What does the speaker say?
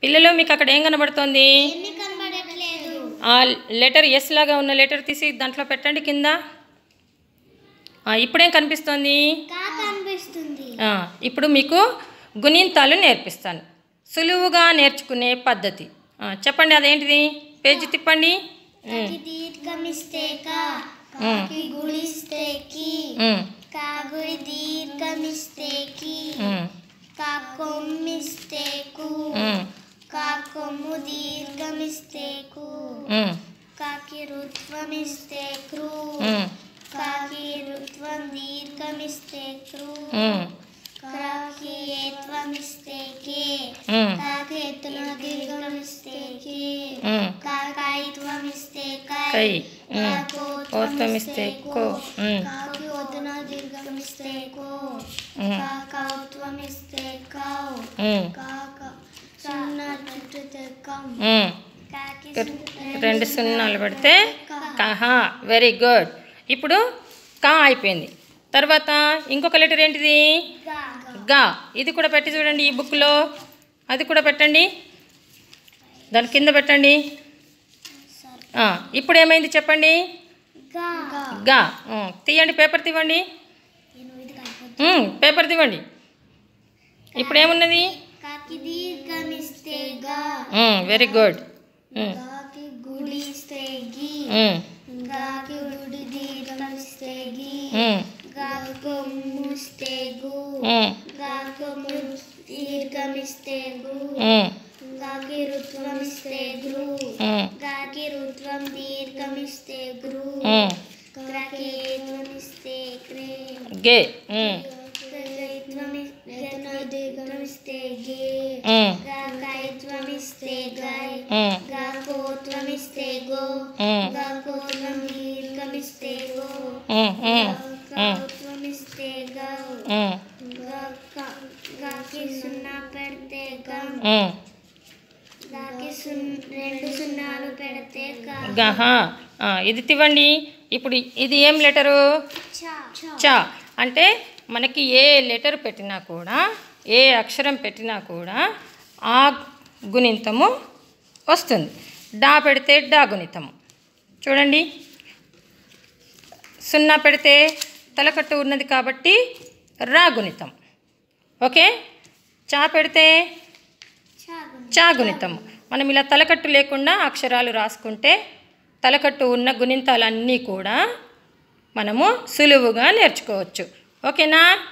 పిల్లలు మీకు అక్కడ ఏం కనబడుతోంది ఎన్ని కనబడట్లేదు ఆ లెటర్ ఎస్ లాగా ఉన్న లెటర్ తీసి దాంట్లో పెట్టండి కింద ఆ, ఇప్పుడేం కనిపిస్తోంది కా కనిపిస్తుంది ఆ, ఇప్పుడు మీకు గుణింతాలు నేర్పిస్తాను సులువుగా నేర్చుకునే పద్ధతి ఆ, చెప్పండి అదేంటిది పేజీ తిప్పండి ఉమ్, కాకి దీర్ఘమిస్తే కా ఉమ్, కాకి గుడిస్తే కి ఉమ్, కాగుడి దీర్ఘమిస్తే కి ఉమ్, కా కొమ్మిస్తే కు ఉమ్, కా కొమ్ము దీర్ఘమిస్తే కు ఉమ్, కాకి రుత్వమిస్తే క్రూ ఉమ్, కాకి రుత్వం దీర్ఘమిస్తే క్రూ ఉమ్, కాకి ఏత్వమిస్తే కే ఉమ్, కాకి ఎత్తున దీర్ఘమిస్తే కే ఉమ్. కాకాయిత్వమిస్తే కై కై ఉమ్, ఓత్వమిస్తే కో ఉమ్, కాకి ఒత్తున దీర్ఘమిస్తే కో ఉమ్, కాకౌత్వమిస్తే కౌ ఉమ్, కాక సున్న చుట్టితే కం ఉమ్. కాకి రెండు సున్నాలు పెడితే కహా వెరీ గుడ్ ఇప్పుడు కా అయిపోయింది తర్వాత ఇంకొక లెటర్ ఏంటిది గా ఇది కూడా పెట్టి చూడండి ఈ బుక్లో అది కూడా పెట్టండి దాని కింద పెట్టండి ఆ, ఇప్పుడు ఏమైంది చెప్పండి గా గా ఉమ్, తీయండి పేపర్ తీవండి ఎనిమిది కనిపిస్తుంది ఉమ్, పేపర్ తీవండి ఇప్పుడు ఏమున్నది కాకి దీర్ఘమిస్తే గా వెరీ గుడ్ ఉమ్, గాకి గుడిస్తే గి ఉమ్, గాకి గుడి దీర్ఘమిస్తే గి ఉమ్, గాకి కొమ్ముస్తే గు ఉమ్, గాకి కొమ్ము దీర్ఘమిస్తే గు ఉమ్, గాకి రుత్వమిస్తే గ్రు ఉమ్, గాకి రుత్వం దీర్ఘమిస్తే గ్రు ఉమ్. గాకి ఏత్వమిస్తే క్రే గే ఉమ్, దీర్ఘమిస్తే గే ఉమ్, గాకాయిత్వమిస్తే గై ఉమ్, గాకోత్వమిస్తే గో ఉమ్, గాకోత్వం దీర్ఘమిస్తే గో ఉమ్, ఉమ్, ఉమ్, గాకోత్వమిస్తే గౌ ఉమ్, గాక- గాకి సున్నా పెడితే గం ఉమ్. గాకి సున్ రెండు సున్నాలు పెడితే గా గహా ఆ, ఇది తివ్వండి ఇప్పుడు ఇది ఏం లెటరు చ చ అంటే మనకి ఏ లెటర్ పెట్టినా కూడా ఏ అక్షరం పెట్టినా కూడా ఆ గుణింతము వస్తుంది డా పెడితే డా గుణితము చూడండి సున్నా పెడితే తలకట్టు ఉన్నది కాబట్టి రా గుణితం ఓకే చా పెడితే చాగుని చా గుణితం మనం ఇలా తలకట్టు లేకుండా అక్షరాలు రాసుకుంటే తలకట్టు ఉన్న గుణింతాలన్నీ కూడా మనము సులువుగా నేర్చుకోవచ్చు ఓకేనా